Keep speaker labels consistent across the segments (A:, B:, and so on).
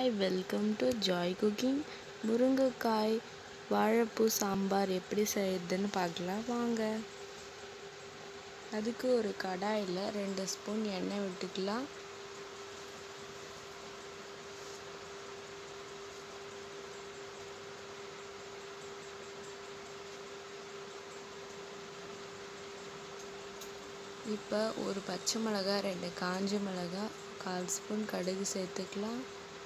A: hi welcome to Joy cooking முருங்கைக்காய் வாழைப்பூ சாம்பார் எப்படி செய்யறதுன்னு பார்க்கலாம் வாங்க அதுக்கு ஒரு கடாயில் ரெண்டு ஸ்பூன் எண்ணெய் விட்டுக்கலாம் இப்போ ஒரு பச்சை மிளகா ரெண்டு காஞ்ச மிளகா கால் ஸ்பூன் கடுகு சேர்த்துக்கலாம்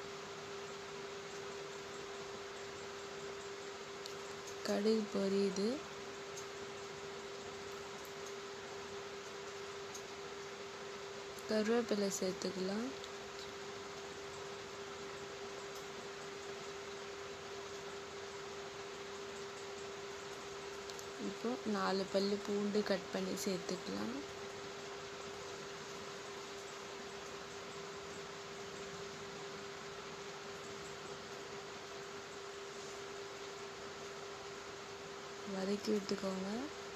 A: கடுகு பொரியுது கருவேப்பிலை சேர்த்துக்கலாம் இப்போ நாலு பல்லு பூண்டு கட் பண்ணி சேர்த்துக்கலாம் வதக்கி விட்டுக்கோங்க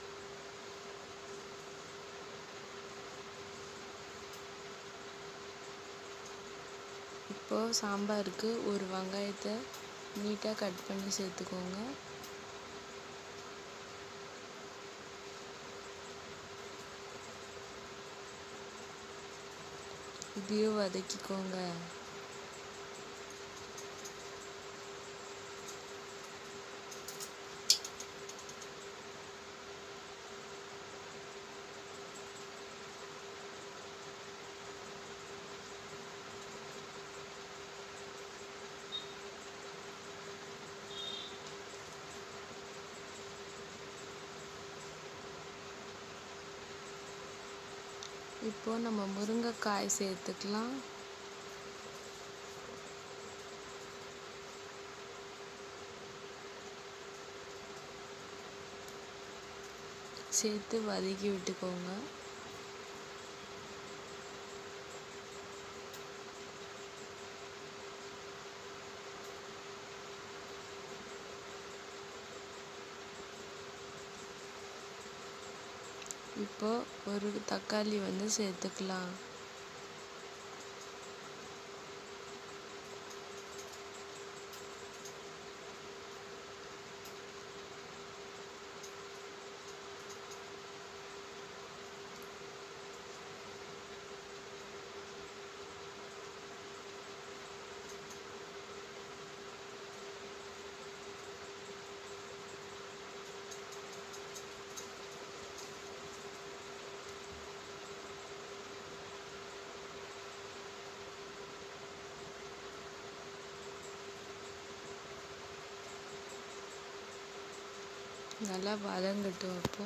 A: இப்போது சாம்பாருக்கு ஒரு வெங்காயத்தை நீட்டாக கட் பண்ணி சேர்த்துக்கோங்க இதையும் வதக்கிக்கோங்க இப்போ நம்ம முருங்கைக்காய் சேர்த்துக்கலாம் சேர்த்து வதக்கி விட்டுக்கோங்க இப்போ ஒரு தக்காளி வந்து சேர்த்துக்கலாம் நல்லா வதங்கட்டும் அப்போ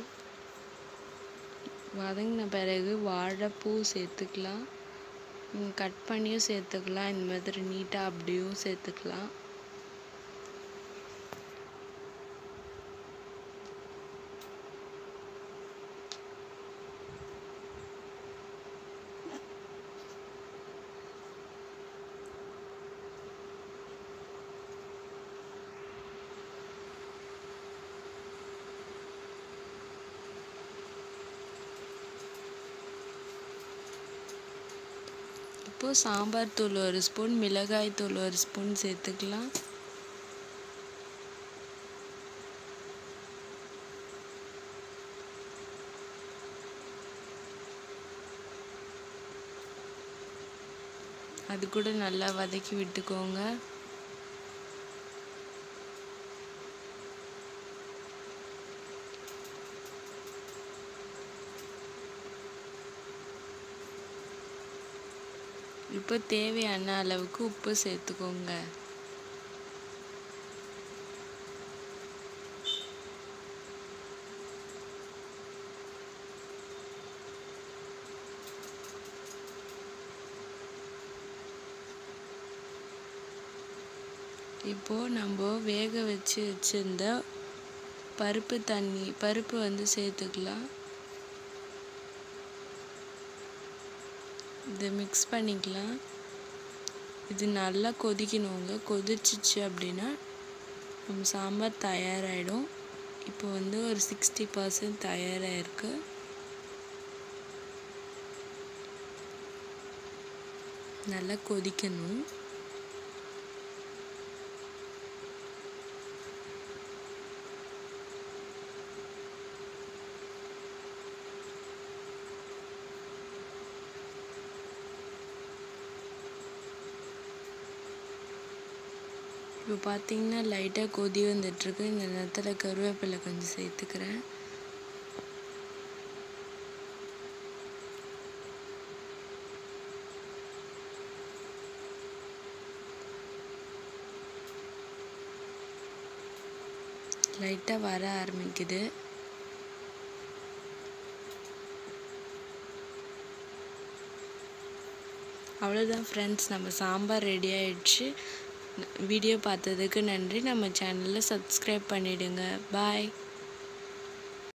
A: வதங்கின பிறகு வாழைப்பூ சேர்த்துக்கலாம் கட் பண்ணியும் சேர்த்துக்கலாம் இந்த மாதிரி நீட்டாக அப்படியும் சேர்த்துக்கலாம் இப்போது சாம்பார் தூள் ஒரு ஸ்பூன் மிளகாய் தூள் ஒரு ஸ்பூன் சேர்த்துக்கலாம் அது கூட நல்லா வதக்கி விட்டுக்கோங்க இப்போ தேவையான அளவுக்கு உப்பு சேர்த்துக்கோங்க இப்போது நம்ம வேக வச்சு வச்சுருந்த பருப்பு தண்ணி பருப்பு வந்து சேர்த்துக்கலாம் இதை மிக்ஸ் பண்ணிக்கலாம் இது நல்லா கொதிக்கணுங்க கொதிச்சிச்சு அப்படின்னா நம்ம சாம்பார் தயாராகிடும் இப்போ வந்து ஒரு சிக்ஸ்டி பர்சன்ட் தயாராகிருக்கு நல்லா கொதிக்கணும் இப்போ பார்த்தீங்கன்னா லைட்டாக கொதி வந்துட்டுருக்கு இந்த நேரத்தில் கருவேப்பிலை கொஞ்சம் சேர்த்துக்கிறேன் லைட்டாக வர ஆரம்பிக்குது அவ்வளோதான் ஃப்ரெண்ட்ஸ் நம்ம சாம்பார் ரெடி ஆயிடுச்சு வீடியோ பார்த்ததுக்கு நன்றி நம்ம சேனலில் சப்ஸ்கிரைப் பண்ணிவிடுங்க பாய்